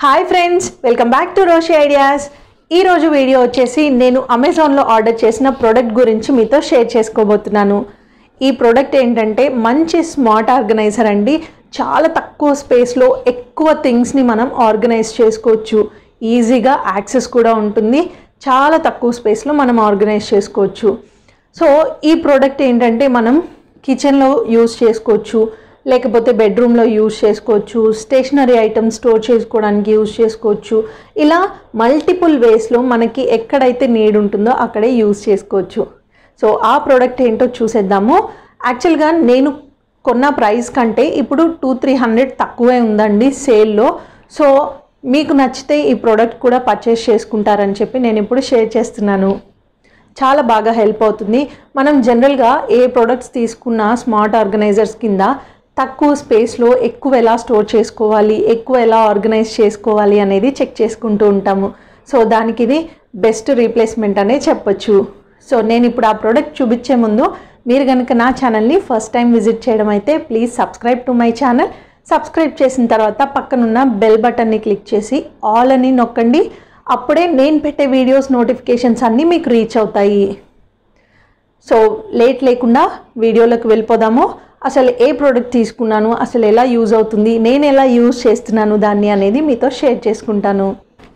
hi friends welcome back to Roshi ideas ఈరోజు video వచ్చేసి నేను అమెజాన్లో ఆర్డర్ చేసిన ప్రోడక్ట్ గురించి మీతో షేర్ చేసుకోబోతున్నాను ఈ ప్రోడక్ట్ ఏంటంటే మంచి స్మార్ట్ ఆర్గనైజర్ అండి చాలా తక్కువ స్పేస్లో ఎక్కువ థింగ్స్ని మనం ఆర్గనైజ్ చేసుకోవచ్చు ఈజీగా యాక్సెస్ కూడా ఉంటుంది చాలా తక్కువ స్పేస్లో మనం ఆర్గనైజ్ చేసుకోవచ్చు సో ఈ ప్రోడక్ట్ ఏంటంటే మనం కిచెన్లో యూస్ చేసుకోవచ్చు లేకపోతే బెడ్రూమ్లో యూస్ చేసుకోవచ్చు స్టేషనరీ ఐటమ్స్ స్టోర్ చేసుకోవడానికి యూస్ చేసుకోవచ్చు ఇలా మల్టిపుల్ వేస్లో మనకి ఎక్కడైతే నీడ్ ఉంటుందో అక్కడే యూస్ చేసుకోవచ్చు సో ఆ ప్రోడక్ట్ ఏంటో చూసేద్దాము యాక్చువల్గా నేను కొన్న ప్రైస్ కంటే ఇప్పుడు టూ త్రీ హండ్రెడ్ తక్కువే ఉందండి సేల్లో సో మీకు నచ్చితే ఈ ప్రోడక్ట్ కూడా పర్చేస్ చేసుకుంటారని చెప్పి నేను ఇప్పుడు షేర్ చేస్తున్నాను చాలా బాగా హెల్ప్ అవుతుంది మనం జనరల్గా ఏ ప్రోడక్ట్స్ తీసుకున్నా స్మార్ట్ ఆర్గనైజర్స్ కింద తక్కువ స్పేస్లో ఎక్కువ ఎలా స్టోర్ చేసుకోవాలి ఎక్కువ ఎలా ఆర్గనైజ్ చేసుకోవాలి అనేది చెక్ చేసుకుంటూ ఉంటాము సో దానికి ఇది బెస్ట్ రీప్లేస్మెంట్ అనే చెప్పొచ్చు సో నేను ఇప్పుడు ఆ ప్రోడక్ట్ చూపించే ముందు మీరు కనుక నా ఛానల్ని ఫస్ట్ టైం విజిట్ చేయడం అయితే please subscribe to my channel subscribe చేసిన తర్వాత పక్కనున్న బెల్ బటన్ని క్లిక్ చేసి ఆల్ అని నొక్కండి అప్పుడే నేను పెట్టే వీడియోస్ నోటిఫికేషన్స్ అన్నీ మీకు రీచ్ అవుతాయి సో లేట్ లేకుండా వీడియోలోకి వెళ్ళిపోదాము అసలు ఏ ప్రోడక్ట్ తీసుకున్నాను అసలు ఎలా యూజ్ అవుతుంది నేను ఎలా యూజ్ చేస్తున్నాను దాన్ని అనేది మీతో షేర్ చేసుకుంటాను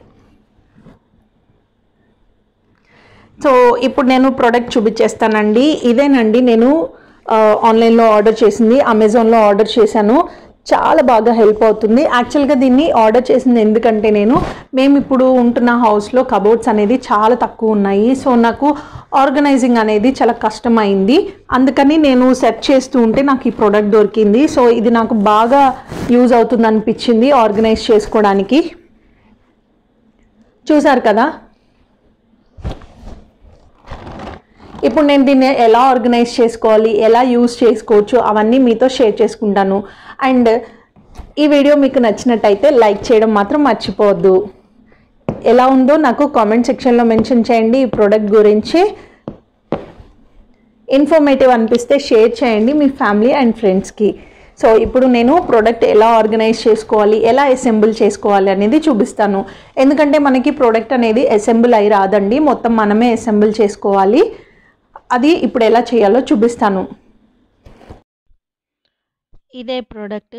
సో ఇప్పుడు నేను ప్రోడక్ట్ చూపించేస్తానండి ఇదేనండి నేను ఆన్లైన్లో ఆర్డర్ చేసింది అమెజాన్లో ఆర్డర్ చేశాను చాలా బాగా హెల్ప్ అవుతుంది యాక్చువల్గా దీన్ని ఆర్డర్ చేసింది ఎందుకంటే నేను మేము ఇప్పుడు ఉంటున్న హౌస్లో కబోర్డ్స్ అనేది చాలా తక్కువ ఉన్నాయి సో నాకు ఆర్గనైజింగ్ అనేది చాలా కష్టమైంది అందుకని నేను సెర్చ్ చేస్తూ ఉంటే నాకు ఈ ప్రోడక్ట్ దొరికింది సో ఇది నాకు బాగా యూజ్ అవుతుంది అనిపించింది ఆర్గనైజ్ చేసుకోవడానికి చూసారు కదా ఇప్పుడు నేను దీన్ని ఎలా ఆర్గనైజ్ చేసుకోవాలి ఎలా యూస్ చేసుకోవచ్చు అవన్నీ మీతో షేర్ చేసుకుంటాను అండ్ ఈ వీడియో మీకు నచ్చినట్టయితే లైక్ చేయడం మాత్రం మర్చిపోవద్దు ఎలా ఉందో నాకు కామెంట్ సెక్షన్లో మెన్షన్ చేయండి ఈ ప్రోడక్ట్ గురించి ఇన్ఫర్మేటివ్ అనిపిస్తే షేర్ చేయండి మీ ఫ్యామిలీ అండ్ ఫ్రెండ్స్కి సో ఇప్పుడు నేను ప్రోడక్ట్ ఎలా ఆర్గనైజ్ చేసుకోవాలి ఎలా అసెంబుల్ చేసుకోవాలి అనేది చూపిస్తాను ఎందుకంటే మనకి ప్రోడక్ట్ అనేది అసెంబుల్ అయి రాదండి మొత్తం మనమే అసెంబుల్ చేసుకోవాలి అది ఇప్పుడు ఎలా చేయాలో చూపిస్తాను ఇదే ప్రోడక్ట్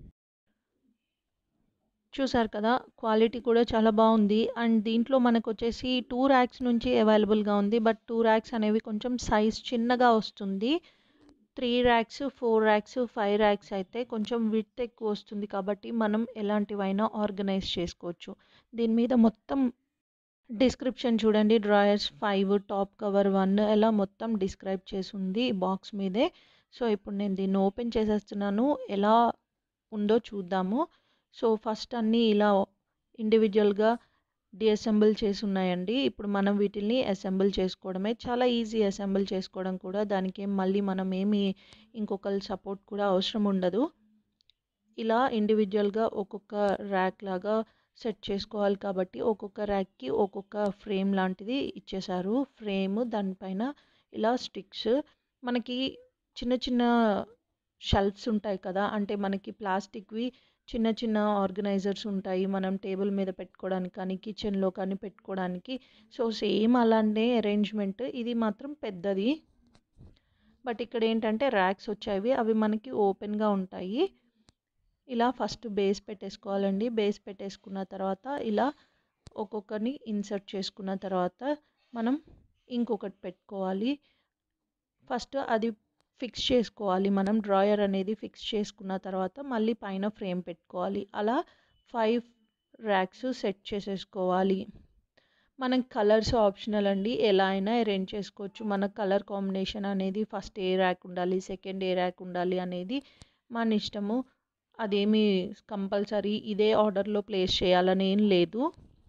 చూసారు కదా క్వాలిటీ కూడా చాలా బాగుంది అండ్ దీంట్లో మనకు వచ్చేసి టూ ర్యాక్స్ నుంచి అవైలబుల్గా ఉంది బట్ టూ ర్యాక్స్ అనేవి కొంచెం సైజ్ చిన్నగా వస్తుంది three racks four racks five racks అయితే కొంచెం విత్ ఎక్కువ వస్తుంది కాబట్టి మనం ఎలాంటివైనా ఆర్గనైజ్ చేసుకోవచ్చు దీని మీద మొత్తం డిస్క్రిప్షన్ చూడండి drawers five top cover one ఎలా మొత్తం డిస్క్రైబ్ చేసి ఉంది బాక్స్ మీదే సో ఇప్పుడు నేను దీన్ని ఓపెన్ చేసేస్తున్నాను ఎలా ఉందో చూద్దాము సో ఫస్ట్ అన్నీ ఇలా ఇండివిజువల్గా డిఅసెంబుల్ చేసి ఉన్నాయండి ఇప్పుడు మనం వీటిని అసెంబుల్ చేసుకోవడమే చాలా ఈజీ అసెంబుల్ చేసుకోవడం కూడా దానికి ఏం మళ్ళీ మనం ఏమి ఇంకొకరి సపోర్ట్ కూడా అవసరం ఉండదు ఇలా ఇండివిజువల్గా ఒక్కొక్క ర్యాక్ లాగా సెట్ చేసుకోవాలి కాబట్టి ఒక్కొక్క ర్యాక్కి ఒక్కొక్క ఫ్రేమ్ లాంటిది ఇచ్చేసారు ఫ్రేమ్ దానిపైన ఇలా స్టిక్స్ మనకి చిన్న చిన్న షెల్ఫ్స్ ఉంటాయి కదా అంటే మనకి ప్లాస్టిక్వి చిన్న చిన్న ఆర్గనైజర్స్ ఉంటాయి మనం టేబుల్ మీద పెట్టుకోవడానికి కానీ కిచెన్లో కానీ పెట్టుకోవడానికి సో సేమ్ అలానే అరేంజ్మెంట్ ఇది మాత్రం పెద్దది బట్ ఇక్కడ ఏంటంటే ర్యాక్స్ వచ్చాయి అవి మనకి ఓపెన్గా ఉంటాయి ఇలా ఫస్ట్ బేస్ పెట్టేసుకోవాలండి బేస్ పెట్టేసుకున్న తర్వాత ఇలా ఒక్కొక్కరిని ఇన్సర్ట్ చేసుకున్న తర్వాత మనం ఇంకొకటి పెట్టుకోవాలి ఫస్ట్ అది ఫిక్స్ చేసుకోవాలి మనం డ్రాయర్ అనేది ఫిక్స్ చేసుకున్న తర్వాత మళ్ళీ పైన ఫ్రేమ్ పెట్టుకోవాలి అలా ఫైవ్ ర్యాక్స్ సెట్ చేసేసుకోవాలి మనకి కలర్స్ ఆప్షనల్ అండి ఎలా అయినా అరేంజ్ చేసుకోవచ్చు మన కలర్ కాంబినేషన్ అనేది ఫస్ట్ ఏ ర్యాక్ ఉండాలి సెకండ్ ఏ ర్యాక్ ఉండాలి అనేది మన ఇష్టము అదేమి కంపల్సరీ ఇదే ఆర్డర్లో ప్లేస్ చేయాలని ఏం లేదు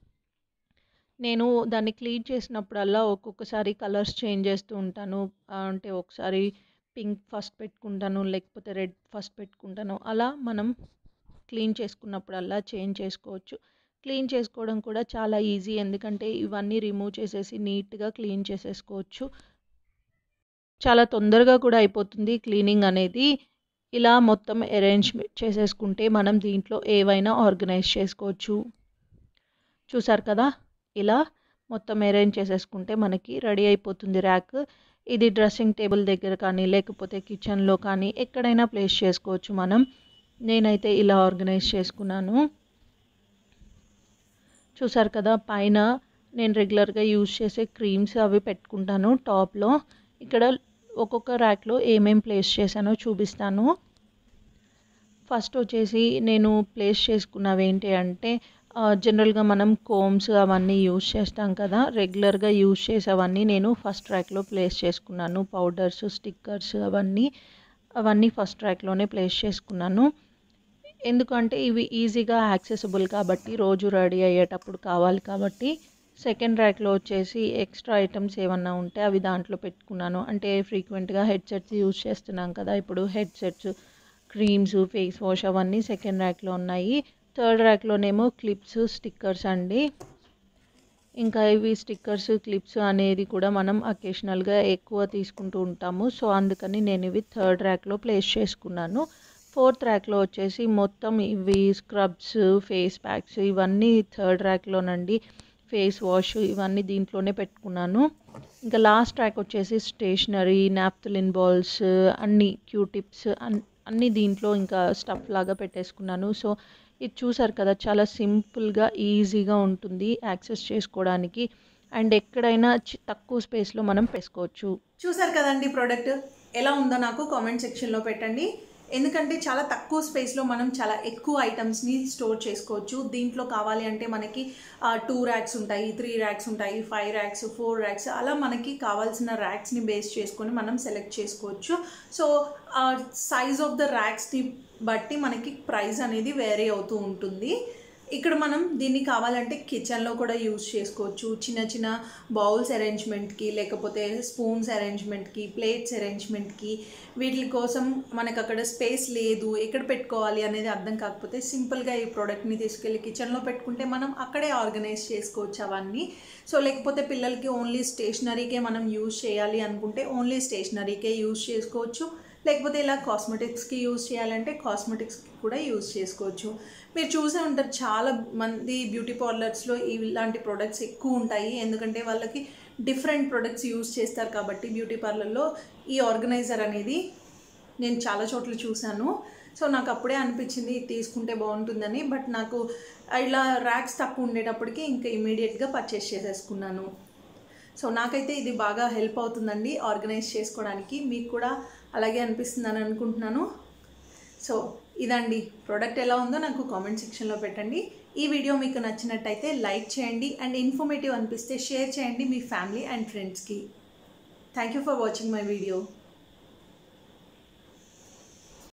నేను దాన్ని క్లీన్ చేసినప్పుడల్లా ఒక్కొక్కసారి కలర్స్ చేంజ్ చేస్తూ ఉంటాను అంటే ఒకసారి పింక్ ఫస్ట్ పెట్టుకుంటాను లేకపోతే రెడ్ ఫస్ట్ పెట్టుకుంటాను అలా మనం క్లీన్ చేసుకున్నప్పుడల్లా చేంజ్ చేసుకోవచ్చు క్లీన్ చేసుకోవడం కూడా చాలా ఈజీ ఎందుకంటే ఇవన్నీ రిమూవ్ చేసేసి నీట్గా క్లీన్ చేసేసుకోవచ్చు చాలా తొందరగా కూడా అయిపోతుంది క్లీనింగ్ అనేది ఇలా మొత్తం అరేంజ్ చేసేసుకుంటే మనం దీంట్లో ఏవైనా ఆర్గనైజ్ చేసుకోవచ్చు చూసారు కదా ఇలా మొత్తం అరేంజ్ చేసేసుకుంటే మనకి రెడీ అయిపోతుంది ర్యాక్ ఇది డ్రెస్సింగ్ టేబుల్ దగ్గర కానీ లేకపోతే కిచెన్లో కానీ ఎక్కడైనా ప్లేస్ చేసుకోవచ్చు మనం నేనైతే ఇలా ఆర్గనైజ్ చేసుకున్నాను చూసారు కదా పైన నేను రెగ్యులర్గా యూజ్ చేసే క్రీమ్స్ అవి పెట్టుకుంటాను టాప్లో ఇక్కడ ఒక్కొక్క ర్యాక్లో ఏమేం ప్లేస్ చేశానో చూపిస్తాను ఫస్ట్ వచ్చేసి నేను ప్లేస్ చేసుకున్నవి ఏంటి అంటే జనరల్గా మనం కోమ్స్ అవన్నీ యూజ్ చేస్తాం కదా రెగ్యులర్గా యూజ్ చేసేవన్నీ నేను ఫస్ట్ ర్యాక్లో ప్లేస్ చేసుకున్నాను పౌడర్స్ స్టిక్కర్స్ అవన్నీ అవన్నీ ఫస్ట్ ర్యాక్లోనే ప్లేస్ చేసుకున్నాను ఎందుకంటే ఇవి ఈజీగా యాక్సెసిబుల్ కాబట్టి రోజు రెడీ అయ్యేటప్పుడు కావాలి కాబట్టి సెకండ్ ర్యాక్లో వచ్చేసి ఎక్స్ట్రా ఐటమ్స్ ఏమన్నా ఉంటే అవి దాంట్లో పెట్టుకున్నాను అంటే ఫ్రీక్వెంట్గా హెడ్సెట్స్ యూజ్ చేస్తున్నాం కదా ఇప్పుడు హెడ్సెట్స్ క్రీమ్స్ ఫేస్ వాష్ అవన్నీ సెకండ్ ర్యాక్లో ఉన్నాయి థర్డ్ ర్యాక్లోనేమో క్లిప్స్ స్టిక్కర్స్ అండి ఇంకా ఇవి స్టిక్కర్స్ క్లిప్స్ అనేది కూడా మనం అకేషనల్గా ఎక్కువ తీసుకుంటూ ఉంటాము సో అందుకని నేను ఇవి థర్డ్ ర్యాక్లో ప్లేస్ చేసుకున్నాను ఫోర్త్ ర్యాక్లో వచ్చేసి మొత్తం ఇవి స్క్రబ్స్ ఫేస్ ప్యాక్స్ ఇవన్నీ థర్డ్ ర్యాక్లోనండి ఫేస్ వాష్ ఇవన్నీ దీంట్లోనే పెట్టుకున్నాను ఇంకా లాస్ట్ ర్యాక్ వచ్చేసి స్టేషనరీ నాప్థలిన్ బాల్స్ అన్ని క్యూ టిప్స్ అన్ని దీంట్లో ఇంకా స్టఫ్ లాగా పెట్టేసుకున్నాను సో ఇది చూసారు కదా చాలా సింపుల్గా ఈజీగా ఉంటుంది యాక్సెస్ చేసుకోవడానికి అండ్ ఎక్కడైనా తక్కువ స్పేస్లో మనం పెట్టుకోవచ్చు చూసారు కదండి ప్రోడక్ట్ ఎలా ఉందో నాకు కామెంట్ సెక్షన్లో పెట్టండి ఎందుకంటే చాలా తక్కువ స్పేస్లో మనం చాలా ఎక్కువ ఐటమ్స్ని స్టోర్ చేసుకోవచ్చు దీంట్లో కావాలి అంటే మనకి టూ ర్యాక్స్ ఉంటాయి త్రీ ర్యాక్స్ ఉంటాయి ఫైవ్ ర్యాక్స్ ఫోర్ ర్యాక్స్ అలా మనకి కావాల్సిన ర్యాక్స్ని బేస్ చేసుకొని మనం సెలెక్ట్ చేసుకోవచ్చు సో సైజ్ ఆఫ్ ద ర్యాక్స్ని బట్టి మనకి ప్రైస్ అనేది వేరీ అవుతూ ఉంటుంది ఇక్కడ మనం దీన్ని కావాలంటే కిచెన్లో కూడా యూజ్ చేసుకోవచ్చు చిన్న చిన్న బౌల్స్ అరేంజ్మెంట్కి లేకపోతే స్పూన్స్ అరేంజ్మెంట్కి ప్లేట్స్ అరేంజ్మెంట్కి వీటి కోసం మనకు అక్కడ స్పేస్ లేదు ఎక్కడ పెట్టుకోవాలి అనేది అర్థం కాకపోతే సింపుల్గా ఈ ప్రోడక్ట్ని తీసుకెళ్ళి కిచెన్లో పెట్టుకుంటే మనం అక్కడే ఆర్గనైజ్ చేసుకోవచ్చు అవన్నీ సో లేకపోతే పిల్లలకి ఓన్లీ స్టేషనరీకే మనం యూజ్ చేయాలి అనుకుంటే ఓన్లీ స్టేషనరీకే యూజ్ చేసుకోవచ్చు లేకపోతే ఇలా కాస్మెటిక్స్కి యూజ్ చేయాలంటే కాస్మెటిక్స్కి కూడా యూజ్ చేసుకోవచ్చు మీరు చూసే ఉంటారు చాలా మంది బ్యూటీ పార్లర్స్లో ఇలాంటి ప్రొడక్ట్స్ ఎక్కువ ఉంటాయి ఎందుకంటే వాళ్ళకి డిఫరెంట్ ప్రొడక్ట్స్ యూజ్ చేస్తారు కాబట్టి బ్యూటీ పార్లర్లో ఈ ఆర్గనైజర్ అనేది నేను చాలా చోట్ల చూశాను సో నాకు అప్పుడే అనిపించింది ఇది తీసుకుంటే బాగుంటుందని బట్ నాకు ఇలా ర్యాక్స్ తక్కువ ఉండేటప్పటికి ఇంకా ఇమీడియట్గా పర్చేస్ చేసేసుకున్నాను సో నాకైతే ఇది బాగా హెల్ప్ అవుతుందండి ఆర్గనైజ్ చేసుకోవడానికి మీకు కూడా అలాగే అనిపిస్తుందని అనుకుంటున్నాను సో ఇదండి ప్రోడక్ట్ ఎలా ఉందో నాకు కామెంట్ సెక్షన్లో పెట్టండి ఈ వీడియో మీకు నచ్చినట్టయితే లైక్ చేయండి అండ్ ఇన్ఫర్మేటివ్ అనిపిస్తే షేర్ చేయండి మీ ఫ్యామిలీ అండ్ ఫ్రెండ్స్కి thank you for watching my video